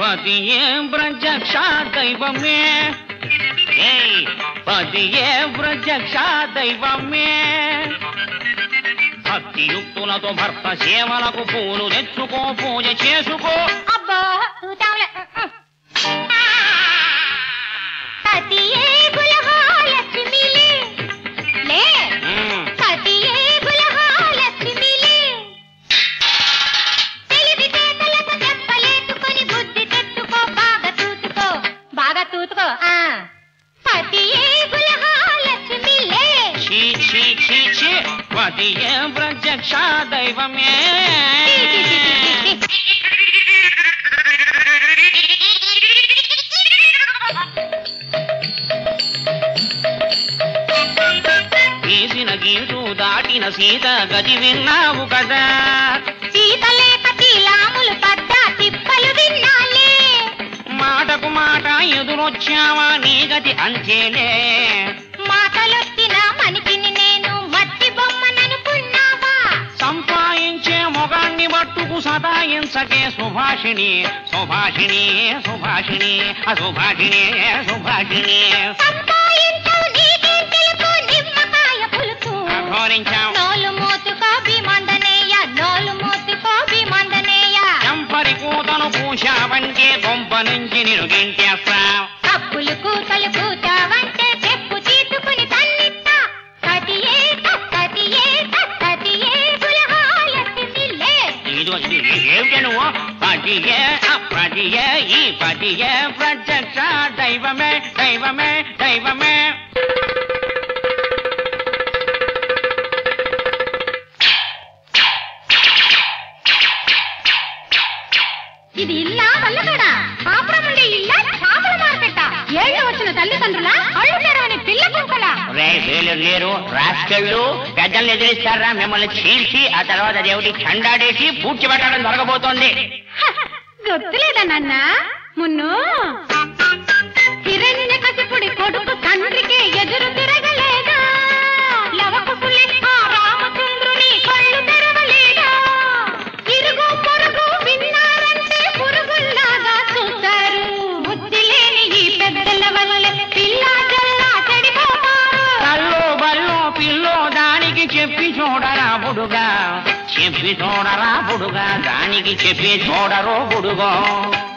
పతియే ప్రత్యక్ష దైవమే ఏయ్, పతియే ప్రత్యక్ష దైవమే భక్తియుక్తులతో భర్త సేవలకు పూలు తెచ్చుకో పూజ చేసుకో అబ్బా చూద్దాంలే సతియే గులహాలక్ష్మిలే లే ఉమ్, సతియే గులహాలక్ష్మిలే తెలివితేటలకు చెప్పలేసుకొని బుద్ధి తెచ్చుకో బాగా తూచుకో బాగా తూచుకో ఆ సతియే గులహాలక్ష్మిలే ఛీ ఛీ ఛీ ఛీ పతియే ప్రత్యక్ష దైవమే తీసిన గీటు దాటిన సీత గది విన్నావు కదా సీతలేక తీలాములు పడ్డా తిప్పలు విన్నాలే మాటకు మాట ఎదురొచ్చావా నీ గతి అంతేలే మాటలొచ్చిన మనిషిని నేను మట్టి బొమ్మననుకున్నావా సంపాదించే మొగాన్ని మట్టుకు సదాయించకే సుభాషిణి సుభాషిణి సుభాషిణి అసుభాషిణి సుభాషిణి సంపాయించవు నీకేం తెలుసు నిమ్మకాయ పులుసు అఘోరించాం నోలు మూతుకో భీమందనేయ నోలు మూతుకో భీమందనేయ చంపరి కూతను పూశావంటే కొంప నుంచి నిరుగించేస్తా కప్పులు కూతలు కూతావంటే చెప్పు తీసుకుని తన్నిస్తా కతియే కతియే కతియే గులహాలక్ష్మిలే ఇది వచ్చింది ఏమిటి నువ్వు పతియే అప్రతియే ఈ పతియే ప్రత్యక్ష దైవమే దైవమే దైవమే ఇది ఇల్లా వల్లగడ కాపురం ఉండే ఇల్లా చేపల మార్కెట్ ఏళ్ళు వచ్చిన తల్లిదండ్రుల అళ్ళు తెరవని పిల్ల కుక్కల రే వేలు లేరు రాస్కెళ్ళు పెద్దల్ని ఎదిరిస్తారా మిమ్మల్ని చీల్చి ఆ తర్వాత దేవుడి చండాడేసి పూడ్చి పెట్టడం జరగబోతోంది గుర్తులేదా నాన్న మున్ను హిరణ్య కసిపుడి కొడుకు తండ్రికి ఎదురు తిరగలేదా లవకు పులి ఆ రామచంద్రుని కళ్ళు తెరవలేదా ఇరుగు పొరుగు విన్నారంటే పురుగుల్లాగా చూస్తారు బుద్ధి లేని ఈ పెద్దల వల్ల పిల్ల జల్లా చెడిపోతారు కల్లో బల్లో పిల్లో దానికి చెప్పి చూడరా బుడుగా చెప్పి చూడరా బుడుగా దానికి చెప్పి చూడరో బుడుగో